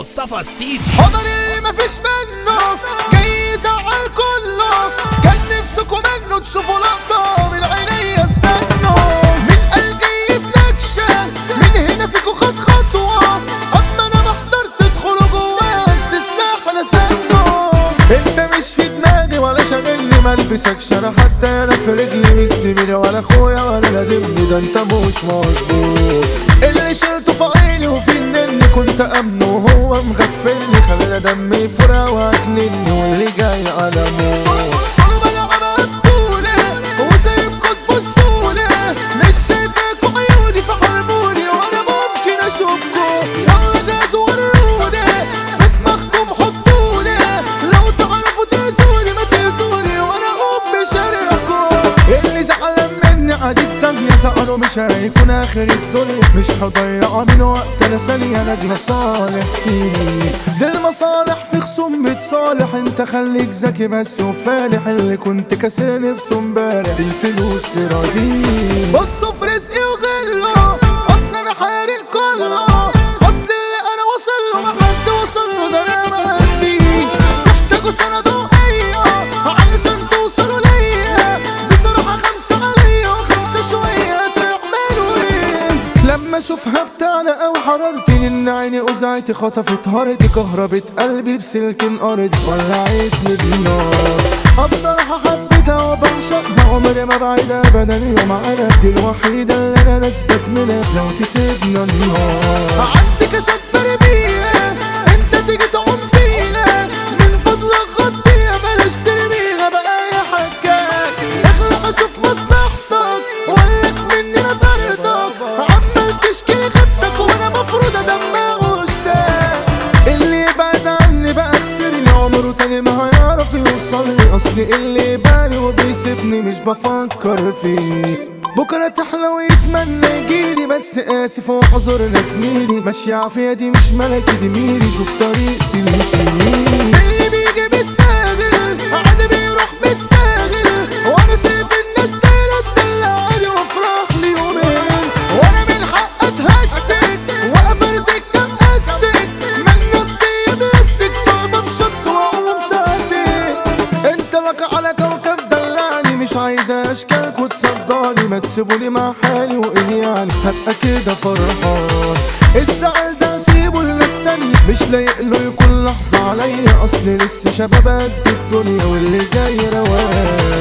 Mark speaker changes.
Speaker 1: مصطفى السيسي
Speaker 2: حضر اللي مفيش منه جاي يزعل كله كان نفسكم منه تشوفوا لقطة من عيني استنوا من قلب جاي في نكشة من هنا فيكوا خد خطوة اما انا محضر تدخلوا جوا اصل سلاح انا سنه انت مش في دماغي ولا شاغلني ما البسكش انا حتى انا في رجلي مش زميلي ولا اخويا ولا لازمني ده انت مش مظبوط اللي شلته في عيني وفي النني كنت امنه وهو مغفلني خلى دمي فرقة واكنني واللي جاي على موت صلب انا عملت طولي وسايبكوا تبصولي مش شايفاكوا عيوني فحرموني وانا ممكن اشوفكوا يلا جازوا وروني في دماغكم حطوني لو تعرفوا تأذوني ما تأذوني وانا ام شارعكم اللي زعلان مني عادي في تانية زعله مش هيكون اخر الدنيا مش هضيع من وقت انا ثانية لاجل صالح فيه دي المصالح في خصوم بتصالح انت خليك ذكي بس وفالح اللي كنت كاسر نفسه امبارح الفلوس تراضيه بصوا في رزقي وغله اصل انا حارق كله اصل اللي انا وصل له ما حد وصل له ده انا مهدي تحتاجوا سنة ضوئية علشان توصلوا ليا بصراحة خمسة عليا وخمسة شوية تعملوا ايه لما اشوفها بتعلى او حرارتي ان عيني وزعتي خطفت هارتي كهربت قلبي بسلك ارضي ولعتني بالنار اه بصراحة حبيتها وبعشقها عمري ما بعيد ابدا يوم على دي الوحيدة اللي انا نثبت منها لو تسيبنا النار عندك اشد برمية انت تيجي تعوم فيها من فضلك غطيها بلاش ترميها بقى يا حكاك اخلع اشوف مصلحتك وقالك مني انا طردك عمال تشكي خدتك وانا مفروض ادمع واشتاق اللي يبعد عني بقى خسرني عمره تاني ما هيعرف يوصلني اصلي اللي يبالي وبيسيبني مش بفكر فيه بكرة تحلى ويتمنى يجيلي بس آسف واعذرنا زميلي ماشية عافية دي مش ملكي دي ميري شوف طريقتي المشيين اللي بيجي بالساهل عادي بيروح بالساهل وانا شايف الناس تلات دلعني وافرح لي يومين وانا من حق اتهشتك وقفلت كام استك من نفسي بلاستيك طالبة بشط واقوم ساعتين انت لك على كوكب دلعني مش عايزة اشكالك وتصدعني ما تسيبوني مع حالي وايه يعني هبقى كده فرحان الزعل ده سيبه لناس تانية مش لايق له يكون لحظة عليا اصل لسه شباب قد الدنيا واللي جاي رواق